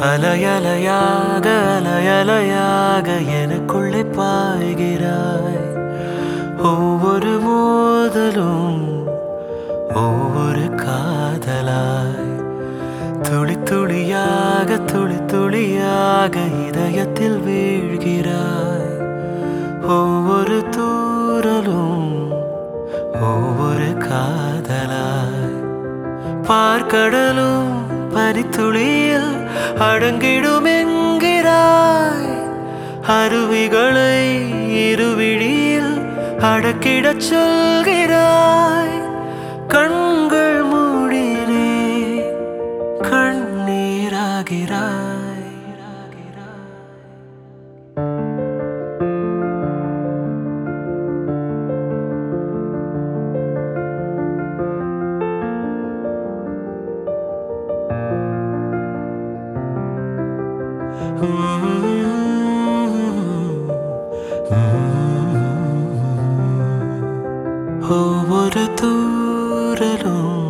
அலையலையாக அலையலையாக எனக்குள்ளே பாய்கிறாய் ஒவ்வொரு மோதலும் ஒவ்வொரு காதலாய் துளி துளியாக துளி துளியாக இதயத்தில் வீழ்கிறாய் ஒவ்வொரு தூரலும் ஒவ்வொரு காதலாய் பார்க்கடலும் பனித்துளியில் அடங்கிடும் என்கிறாய் அருவிகளை இருவிழியில் அடக்கிடச் சொல்கிறாய் கண்கள் மூடினே கண்ணீராகிறாய் ஒவ்வொரு தூரலும்